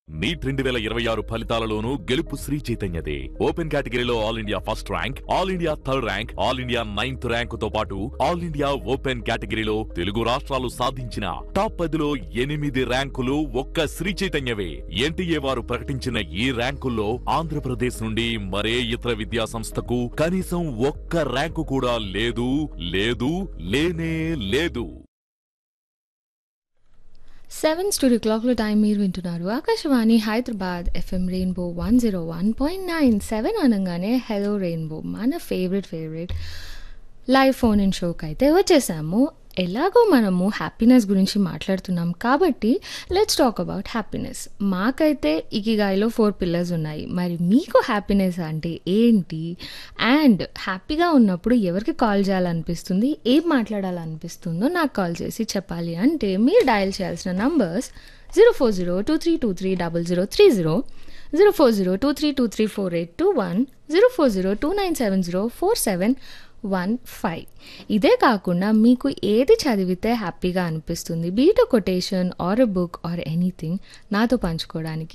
neat రెండు వేల ఇరవై ఆరు ఫలితాలలోనూ గెలుపు శ్రీ చైతన్యదే ఓపెన్ కేటగిరీలో all India first rank all India third rank all India ninth rank తో పాటు ఆల్ ఇండియా ఓపెన్ కేటగిరీలో తెలుగు రాష్ట్రాలు సాధించిన టాప్ పదిలో ఎనిమిది ర్యాంకులు ఒక్క శ్రీ చైతన్యవే ఎన్టీఏ వారు ప్రకటించిన ఈ ర్యాంకుల్లో ఆంధ్రప్రదేశ్ నుండి మరే ఇతర విద్యా సంస్థకు కనీసం ఒక్క ర్యాంకు కూడా లేదు లేదు లేనే లేదు సెవెన్ స్టూడియో క్లాక్లో టైం మీరు వింటున్నారు Akashvani Hyderabad FM rainbow one zero one point nine seven అనగానే హెలో రెయిన్బో మన favourite favourite live phone in షోకి అయితే వచ్చేసాము ఎలాగో మనము హ్యాపీనెస్ గురించి మాట్లాడుతున్నాం కాబట్టి లెట్స్ టాక్ అబౌట్ హ్యాపీనెస్ మాకైతే ఇకిగాయలో ఫోర్ పిల్లర్స్ ఉన్నాయి మరి మీకు హ్యాపీనెస్ అంటే ఏంటి అండ్ హ్యాపీగా ఉన్నప్పుడు ఎవరికి కాల్ చేయాలనిపిస్తుంది ఏం మాట్లాడాలనిపిస్తుందో నాకు కాల్ చేసి చెప్పాలి అంటే మీరు డయల్ చేయాల్సిన numbers zero four zero two three two three double zero three zero zero four zero two three two three four eight two one zero four zero two nine seven zero four seven one five ఇదే కాకుండా మీకు ఏది చదివితే హ్యాపీగా అనిపిస్తుంది be it quotation or a book or anything నాతో పంచుకోవడానికి